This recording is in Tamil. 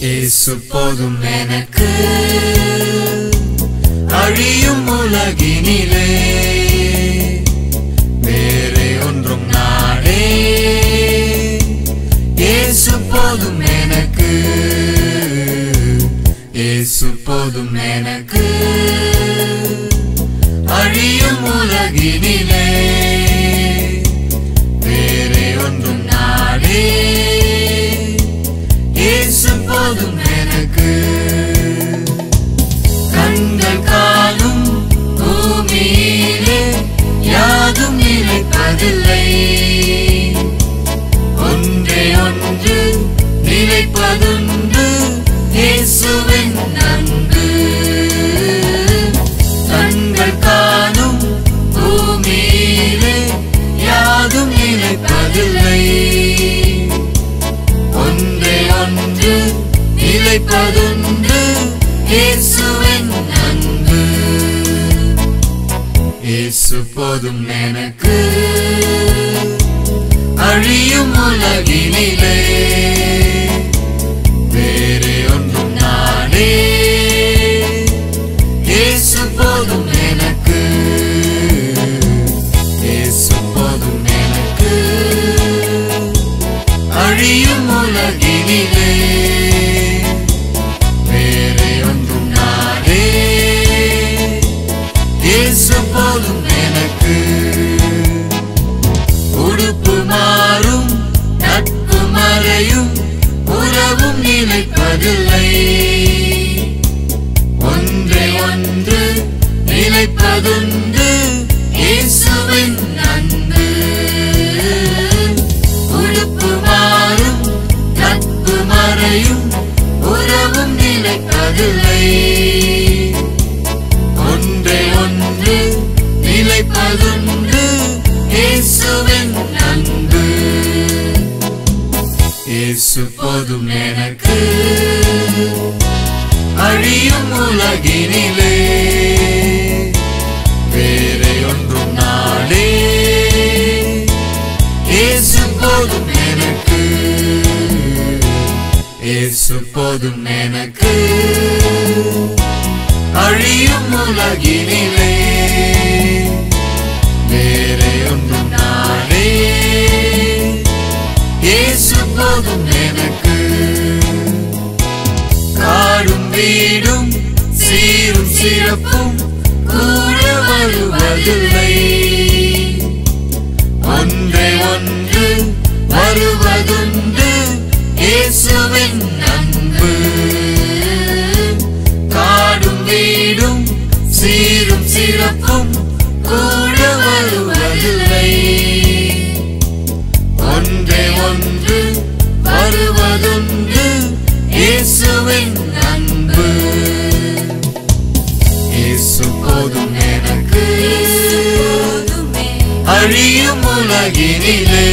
இயேசு போதும் எனக்கு அழியும் உலகினிலே வேறே ஒன்றும் நாடே இயேசு போதும் எனக்கு இயேசு போதும் எனக்கு அழியும் உலகினிலே வேறே ஒன்றும் நாடே இயேசு போதும் எனக்கு கண்கள் காணும் பூமியிலே யாதும் நிலைப்பதில்லை ஒன்றே ஒன்று நிலைப்பதுண்டு இயேசுவின் அன்பு கண்கள் காணும் பூமியிலே யாதும் நிலைப்பதில்லை ஒன்றே ஒன்று நிலைப்பதுண்டு இயேசுவின் அன்பு இயேசு போதும் எனக்கு அழியும் உலகினிலே வேறே ஒன்றும் நாடே இயேசு போதும் எனக்கு இயேசு போதும் எனக்கு அழியும் உலகினிலே வேறே ஒன்றும் நாடே இயேசு போதும் எனக்கு உடுப்பு மாறும் நட்பு மறையும் உறவும் நிலைப்பதில்லை ஒன்றே ஒன்று நிலைப்பதுண்டு இயேசுவின் அன்பு உடுப்பு மாறும் நட்பு மறையும் உறவும் நிலைப்பதில்லை ஒன்றே ஒன்று நிலைப்பதுண்டு இயேசுவின் அன்பு இயேசு போதும் எனக்கு அழியும் உலகினிலே வேறே ஒன்றும் நாடே இயேசு போதும் எனக்கு இயேசு போதும் எனக்கு அழியும் உலகினிலே வேறே ஒன்றும் நாடே இயேசு போதும் எனக்கு காடும் வீடும் சீரும் சிறப்பும் கூட வருவதில்லை ஒன்றே ஒன்று வருவதுண்டு இயேசுவின் அன்பு காடும் வீடும் சீரும் சிறப்பும் கூட வருவதில்லை ஒன்றே ஒன்று வருவதுண்டு இயேசுவின் அன்பு இயேசு போதும் எனக்கு அழியும் உலகினிலே